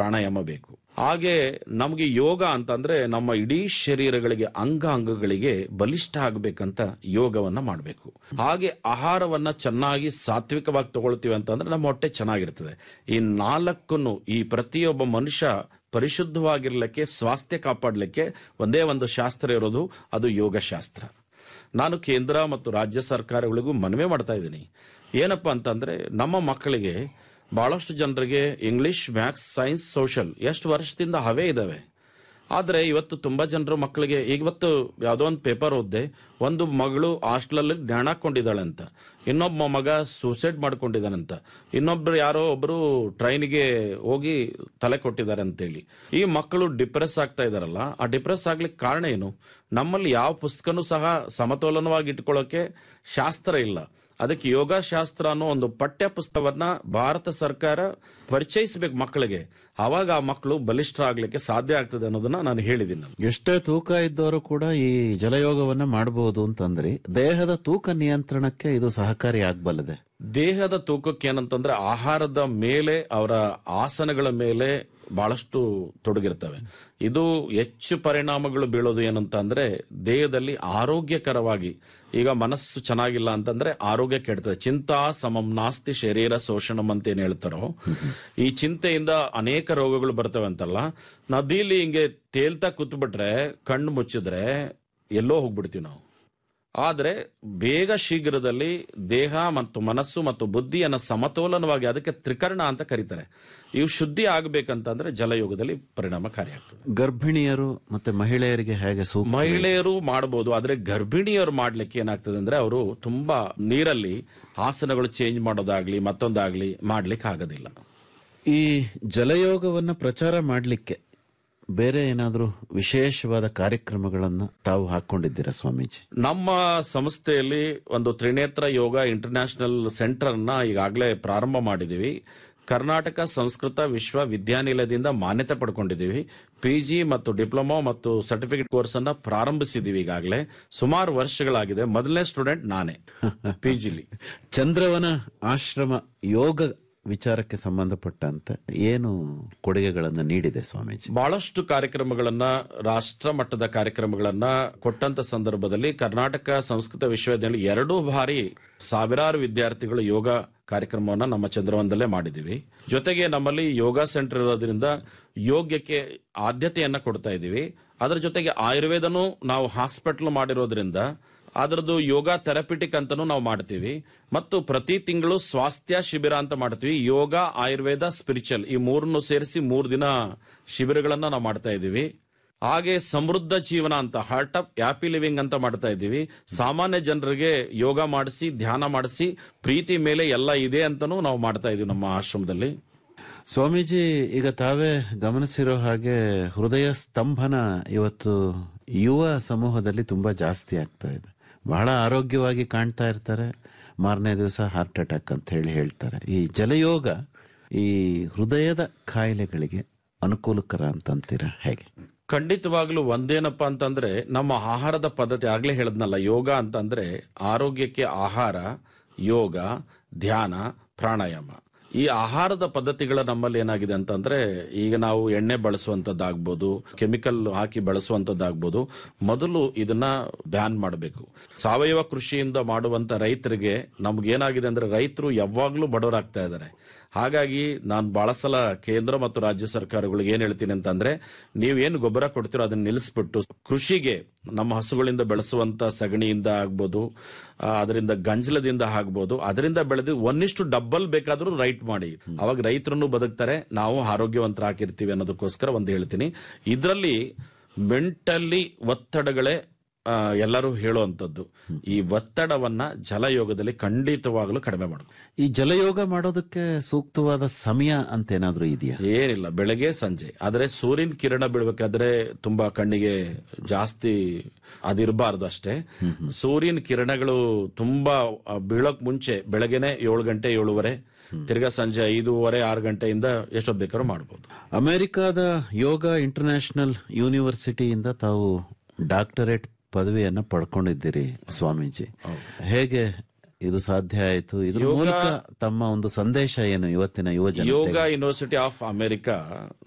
ಪ್ರಾಣಾಯಾಮ ಬೇಕು ಹಾಗೆ ನಮಗೆ ಯೋಗ ಅಂತಂದ್ರೆ ನಮ್ಮ ಇಡೀ ಶರೀರಗಳಿಗೆ ಅಂಗ ಅಂಗಗಳಿಗೆ ಬಲಿಷ್ಠ ಆಗಬೇಕಂತ ಯೋಗವನ್ನ ಮಾಡಬೇಕು ಹಾಗೆ ಆಹಾರವನ್ನ ಚೆನ್ನಾಗಿ ಸಾತ್ವಿಕವಾಗಿ ತಗೊಳ್ತೀವಿ ಅಂತಂದ್ರೆ ನಮ್ಮ ಹೊಟ್ಟೆ ಚೆನ್ನಾಗಿರ್ತದೆ ಈ ನಾಲ್ಕನ್ನು ಈ ಪ್ರತಿಯೊಬ್ಬ ಮನುಷ್ಯ ಪರಿಶುದ್ಧವಾಗಿರ್ಲಿಕ್ಕೆ ಸ್ವಾಸ್ಥ್ಯ ಕಾಪಾಡಲಿಕ್ಕೆ ಒಂದೇ ಒಂದು ಶಾಸ್ತ್ರ ಇರೋದು ಅದು ಯೋಗ ಶಾಸ್ತ್ರ ನಾನು ಕೇಂದ್ರ ಮತ್ತು ರಾಜ್ಯ ಸರ್ಕಾರಗಳಿಗೂ ಮನವಿ ಮಾಡ್ತಾ ಇದ್ದೀನಿ ಏನಪ್ಪ ಅಂತಂದ್ರೆ ನಮ್ಮ ಮಕ್ಕಳಿಗೆ ಬಹಳಷ್ಟು ಜನರಿಗೆ ಇಂಗ್ಲಿಷ್ ಮ್ಯಾಥ್ಸ್ ಸೈನ್ಸ್ ಸೋಷಲ್ ಎಷ್ಟು ವರ್ಷದಿಂದ ಹವೇ ಇದಾವೆ ಆದರೆ ಇವತ್ತು ತುಂಬಾ ಜನರು ಮಕ್ಕಳಿಗೆ ಇವತ್ತು ಯಾವುದೋ ಒಂದು ಪೇಪರ್ ಓದ್ದೆ ಒಂದು ಮಗಳು ಹಾಸ್ಟೆಲಲ್ಲಿ ಜ್ಞಾನ ಹಾಕೊಂಡಿದ್ದಾಳೆ ಅಂತ ಇನ್ನೊಬ್ಬ ಮಗ ಸೂಸೈಡ್ ಮಾಡ್ಕೊಂಡಿದ್ದಾನಂತ ಇನ್ನೊಬ್ರು ಯಾರೋ ಒಬ್ರು ಟ್ರೈನ್ಗೆ ಹೋಗಿ ತಲೆ ಕೊಟ್ಟಿದ್ದಾರೆ ಅಂತೇಳಿ ಈ ಮಕ್ಕಳು ಡಿಪ್ರೆಸ್ ಆಗ್ತಾ ಇದಾರಲ್ಲ ಆ ಡಿಪ್ರೆಸ್ ಆಗ್ಲಿಕ್ಕೆ ಕಾರಣ ಏನು ನಮ್ಮಲ್ಲಿ ಯಾವ ಪುಸ್ತಕನೂ ಸಹ ಸಮತೋಲನವಾಗಿ ಇಟ್ಕೊಳ್ಳೋಕೆ ಶಾಸ್ತ್ರ ಇಲ್ಲ ಅದಕ್ಕೆ ಯೋಗಶಾಸ್ತ್ರ ಅನ್ನೋ ಒಂದು ಪಠ್ಯ ಪುಸ್ತಕವನ್ನ ಭಾರತ ಸರ್ಕಾರ ಪರಿಚಯಿಸಬೇಕು ಮಕ್ಕಳಿಗೆ ಅವಾಗ ಆ ಮಕ್ಕಳು ಬಲಿಷ್ಠ ಆಗ್ಲಿಕ್ಕೆ ಸಾಧ್ಯ ಆಗ್ತದೆ ಅನ್ನೋದನ್ನ ನಾನು ಹೇಳಿದ್ದೀನಿ ನಾನು ಎಷ್ಟೇ ತೂಕ ಇದ್ದವರು ಕೂಡ ಈ ಜಲಯೋಗವನ್ನ ಮಾಡಬಹುದು ಅಂತಂದ್ರಿ ದೇಹದ ತೂಕ ನಿಯಂತ್ರಣಕ್ಕೆ ಇದು ಸಹಕಾರಿ ಆಗ್ಬಲ್ಲದೆ ದೇಹದ ತೂಕಕ್ಕೆ ಏನಂತಂದ್ರೆ ಆಹಾರದ ಮೇಲೆ ಅವರ ಆಸನಗಳ ಮೇಲೆ ಬಹಳಷ್ಟು ತೊಡಗಿರ್ತವೆ ಇದು ಹೆಚ್ಚು ಪರಿಣಾಮಗಳು ಬೀಳೋದು ಏನಂತ ಅಂದ್ರೆ ದೇಹದಲ್ಲಿ ಆರೋಗ್ಯಕರವಾಗಿ ಈಗ ಮನಸ್ಸು ಚೆನ್ನಾಗಿಲ್ಲ ಅಂತಂದ್ರೆ ಆರೋಗ್ಯ ಕೆಡ್ತದೆ ಚಿಂತಾ ಸಮಂ ನಾಸ್ತಿ ಶರೀರ ಶೋಷಣಂ ಅಂತ ಏನ್ ಹೇಳ್ತಾರೋ ಈ ಚಿಂತೆಯಿಂದ ಅನೇಕ ರೋಗಗಳು ಬರ್ತವೆ ಅಂತಲ್ಲ ನದಿಲಿ ಹಿಂಗೆ ತೇಲ್ತಾ ಕೂತ್ಬಿಟ್ರೆ ಕಣ್ಣು ಮುಚ್ಚಿದ್ರೆ ಎಲ್ಲೋ ಹೋಗ್ಬಿಡ್ತೀವಿ ನಾವು ಆದರೆ ಬೇಗ ಶೀಘ್ರದಲ್ಲಿ ದೇಹ ಮತ್ತು ಮನಸ್ಸು ಮತ್ತು ಬುದ್ಧಿಯನ್ನು ಸಮತೋಲನವಾಗಿ ಅದಕ್ಕೆ ತ್ರಿಕರಣ ಅಂತ ಕರೀತಾರೆ ಇವು ಶುದ್ಧಿ ಆಗಬೇಕಂತಂದ್ರೆ ಜಲಯೋಗದಲ್ಲಿ ಪರಿಣಾಮಕಾರಿಯಾಗ್ತದೆ ಗರ್ಭಿಣಿಯರು ಮತ್ತೆ ಮಹಿಳೆಯರಿಗೆ ಹೇಗೆ ಸೂಕ್ತ ಮಹಿಳೆಯರು ಮಾಡಬಹುದು ಆದ್ರೆ ಗರ್ಭಿಣಿಯರು ಮಾಡ್ಲಿಕ್ಕೆ ಏನಾಗ್ತದೆ ಅಂದ್ರೆ ಅವರು ತುಂಬಾ ನೀರಲ್ಲಿ ಆಸನಗಳು ಚೇಂಜ್ ಮಾಡೋದಾಗ್ಲಿ ಮತ್ತೊಂದಾಗ್ಲಿ ಮಾಡ್ಲಿಕ್ಕೆ ಆಗೋದಿಲ್ಲ ಈ ಜಲಯೋಗವನ್ನ ಪ್ರಚಾರ ಮಾಡಲಿಕ್ಕೆ ಬೇರೆ ಏನಾದರೂ ವಿಶೇಷವಾದ ಕಾರ್ಯಕ್ರಮಗಳನ್ನ ತಾವು ಹಾಕೊಂಡಿದ್ದೀರಾ ಸ್ವಾಮೀಜಿ ನಮ್ಮ ಸಂಸ್ಥೆಯಲ್ಲಿ ಒಂದು ತ್ರಿನೇತ್ರ ಯೋಗ ಇಂಟರ್ನ್ಯಾಷನಲ್ ಸೆಂಟರ್ ಅನ್ನ ಈಗಾಗಲೇ ಪ್ರಾರಂಭ ಮಾಡಿದೀವಿ ಕರ್ನಾಟಕ ಸಂಸ್ಕೃತ ವಿಶ್ವವಿದ್ಯಾನಿಲಯದಿಂದ ಮಾನ್ಯತೆ ಪಡ್ಕೊಂಡಿದ್ದೀವಿ ಪಿ ಜಿ ಮತ್ತು ಡಿಪ್ಲೊಮಾ ಮತ್ತು ಸರ್ಟಿಫಿಕೇಟ್ ಕೋರ್ಸ್ ಅನ್ನ ಪ್ರಾರಂಭಿಸಿದೀವಿ ಈಗಾಗಲೇ ಸುಮಾರು ವರ್ಷಗಳಾಗಿದೆ ಮೊದಲನೇ ಸ್ಟೂಡೆಂಟ್ ನಾನೇ ಪಿ ಜಿಲಿ ಚಂದ್ರವನ ಆಶ್ರಮ ಯೋಗ ವಿಚಾರಕ್ಕೆ ಸಂಬಂಧಪಟ್ಟಂತೆ ಏನು ಕೊಡುಗೆಗಳನ್ನು ನೀಡಿದೆ ಸ್ವಾಮೀಜಿ ಬಹಳಷ್ಟು ಕಾರ್ಯಕ್ರಮಗಳನ್ನ ರಾಷ್ಟ್ರ ಮಟ್ಟದ ಕಾರ್ಯಕ್ರಮಗಳನ್ನ ಕೊಟ್ಟಂತ ಸಂದರ್ಭದಲ್ಲಿ ಕರ್ನಾಟಕ ಸಂಸ್ಕೃತ ವಿಶ್ವವಿದ್ಯಾಲಯ ಎರಡೂ ಬಾರಿ ಸಾವಿರಾರು ವಿದ್ಯಾರ್ಥಿಗಳು ಯೋಗ ಕಾರ್ಯಕ್ರಮವನ್ನ ನಮ್ಮ ಚಂದ್ರವನದಲ್ಲೇ ಮಾಡಿದೀವಿ ಜೊತೆಗೆ ನಮ್ಮಲ್ಲಿ ಯೋಗ ಸೆಂಟರ್ ಇರೋದ್ರಿಂದ ಯೋಗ್ಯಕ್ಕೆ ಆದ್ಯತೆಯನ್ನ ಕೊಡ್ತಾ ಇದ್ದೀವಿ ಅದರ ಜೊತೆಗೆ ಆಯುರ್ವೇದನೂ ನಾವು ಹಾಸ್ಪಿಟಲ್ ಮಾಡಿರೋದ್ರಿಂದ ಅದರದ್ದು ಯೋಗ ಥೆರಪಿಟಿಕ್ ಅಂತಾನೂ ನಾವು ಮಾಡ್ತೀವಿ ಮತ್ತು ಪ್ರತಿ ತಿಂಗಳು ಸ್ವಾಸ್ಥ್ಯ ಶಿಬಿರ ಅಂತ ಮಾಡ್ತೀವಿ ಯೋಗ ಆಯುರ್ವೇದ ಸ್ಪಿರಿಚುವಲ್ ಈ ಮೂರನ್ನು ಸೇರಿಸಿ ಮೂರು ದಿನ ಶಿಬಿರಗಳನ್ನ ನಾವು ಮಾಡ್ತಾ ಇದ್ದೀವಿ ಹಾಗೆ ಸಮೃದ್ಧ ಜೀವನ ಅಂತ ಹಾರ್ಟ್ ಆಫ್ ಹ್ಯಾಪಿ ಲಿವಿಂಗ್ ಅಂತ ಮಾಡ್ತಾ ಇದ್ದೀವಿ ಸಾಮಾನ್ಯ ಜನರಿಗೆ ಯೋಗ ಮಾಡಿಸಿ ಧ್ಯಾನ ಮಾಡಿಸಿ ಪ್ರೀತಿ ಮೇಲೆ ಎಲ್ಲ ಇದೆ ಅಂತಾನೂ ನಾವು ಮಾಡ್ತಾ ಇದೀವಿ ನಮ್ಮ ಆಶ್ರಮದಲ್ಲಿ ಸ್ವಾಮೀಜಿ ಈಗ ತಾವೇ ಗಮನಿಸಿರೋ ಹಾಗೆ ಹೃದಯ ಸ್ತಂಭನ ಇವತ್ತು ಯುವ ಸಮೂಹದಲ್ಲಿ ತುಂಬಾ ಜಾಸ್ತಿ ಆಗ್ತಾ ಇದೆ ಬಹಳ ಆರೋಗ್ಯವಾಗಿ ಕಾಣ್ತಾ ಇರ್ತಾರೆ ಮಾರನೇ ದಿವಸ ಹಾರ್ಟ್ ಅಟ್ಯಾಕ್ ಅಂತ ಹೇಳಿ ಹೇಳ್ತಾರೆ ಈ ಜಲಯೋಗ ಈ ಹೃದಯದ ಕಾಯಿಲೆಗಳಿಗೆ ಅನುಕೂಲಕರ ಅಂತಂತೀರಾ ಹೇಗೆ ಖಂಡಿತವಾಗ್ಲೂ ಒಂದೇನಪ್ಪ ಅಂತಂದ್ರೆ ನಮ್ಮ ಆಹಾರದ ಪದ್ಧತಿ ಆಗ್ಲೇ ಹೇಳದ್ನಲ್ಲ ಯೋಗ ಅಂತಂದ್ರೆ ಆರೋಗ್ಯಕ್ಕೆ ಆಹಾರ ಯೋಗ ಧ್ಯಾನ ಪ್ರಾಣಾಯಾಮ ಈ ಆಹಾರದ ಪದ್ಧತಿಗಳ ನಮ್ಮಲ್ಲಿ ಏನಾಗಿದೆ ಅಂತಂದ್ರೆ ಈಗ ನಾವು ಎಣ್ಣೆ ಬಳಸುವಂತದ್ದಾಗ್ಬೋದು ಕೆಮಿಕಲ್ ಹಾಕಿ ಬಳಸುವಂತದ್ದಾಗ್ಬೋದು ಮೊದಲು ಇದನ್ನ ಬ್ಯಾನ್ ಮಾಡಬೇಕು ಸಾವಯವ ಕೃಷಿಯಿಂದ ಮಾಡುವಂತ ರೈತರಿಗೆ ನಮ್ಗೇನಾಗಿದೆ ಅಂದ್ರೆ ರೈತರು ಯಾವಾಗ್ಲೂ ಬಡವರಾಗ್ತಾ ಇದ್ದಾರೆ ಹಾಗಾಗಿ ನಾನು ಬಹಳ ಸಲ ಕೇಂದ್ರ ಮತ್ತು ರಾಜ್ಯ ಸರ್ಕಾರಗಳಿಗೆ ಏನ್ ಹೇಳ್ತೀನಿ ಅಂತಂದ್ರೆ ನೀವೇನು ಗೊಬ್ಬರ ಕೊಡ್ತೀರೋ ಅದನ್ನ ನಿಲ್ಲಿಸ್ಬಿಟ್ಟು ಕೃಷಿಗೆ ನಮ್ಮ ಹಸುಗಳಿಂದ ಬೆಳೆಸುವಂತ ಸಗಣಿಯಿಂದ ಆಗ್ಬೋದು ಆ, ಅದರಿಂದ ಗಂಜಲದಿಂದ ಆಗ್ಬೋದು ಅದರಿಂದ ಬೆಳೆದು ಒಂದಿಷ್ಟು ಡಬ್ಬಲ್ ಬೇಕಾದ್ರೂ ರೈಟ್ ಮಾಡಿ ಅವಾಗ ರೈತರನ್ನು ಬದುಕ್ತಾರೆ ನಾವು ಆರೋಗ್ಯವಂತರಾಗಿರ್ತೀವಿ ಅನ್ನೋದಕ್ಕೋಸ್ಕರ ಒಂದು ಹೇಳ್ತೀನಿ ಇದರಲ್ಲಿ ಮೆಂಟಲಿ ಒತ್ತಡಗಳೇ ಆ, ಎಲ್ಲರೂ ಹೇಳುವಂಥದ್ದು ಈ ಒತ್ತಡವನ್ನ ಜಲಯೋಗದಲ್ಲಿ ಖಂಡಿತವಾಗಲೂ ಕಡಿಮೆ ಮಾಡಬೇಕು ಈ ಜಲಯೋಗ ಮಾಡೋದಕ್ಕೆ ಸೂಕ್ತವಾದ ಸಮಯ ಅಂತ ಏನಾದ್ರೂ ಇದೆಯಾ ಏನಿಲ್ಲ ಬೆಳಗ್ಗೆ ಸಂಜೆ ಆದ್ರೆ ಸೂರ್ಯನ ಕಿರಣ ಬೀಳ್ಬೇಕಾದ್ರೆ ತುಂಬಾ ಕಣ್ಣಿಗೆ ಜಾಸ್ತಿ ಅದಿರಬಾರ್ದು ಅಷ್ಟೇ ಸೂರ್ಯನ ಕಿರಣಗಳು ತುಂಬಾ ಆ, ಬೀಳೋಕ್ ಮುಂಚೆ ಬೆಳಗ್ಗೆನೆ ಏಳು ಗಂಟೆ ಏಳುವರೆ ತಿರ್ಗಾ ಸಂಜೆ ಐದೂವರೆ ಆರು ಗಂಟೆಯಿಂದ ಎಷ್ಟೊತ್ತು ಬೇಕಾದ್ರೂ ಮಾಡ್ಬೋದು ಅಮೆರಿಕಾದ ಯೋಗ ಇಂಟರ್ನ್ಯಾಷನಲ್ ಯೂನಿವರ್ಸಿಟಿಯಿಂದ ತಾವು ಡಾಕ್ಟರೇಟ್ ಪದವಿಯನ್ನ ಪಡ್ಕೊಂಡಿದ್ದೀರಿ ಸ್ವಾಮೀಜಿ ಹೇಗೆ ಇದು ಸಾಧ್ಯ ಆಯಿತು ಇದ್ರ ಮೂಲಕ ತಮ್ಮ ಒಂದು ಸಂದೇಶ ಏನು ಇವತ್ತಿನ ಯುವ ಯೋಗ ಯೂನಿವರ್ಸಿಟಿ ಆಫ್ ಅಮೆರಿಕಾ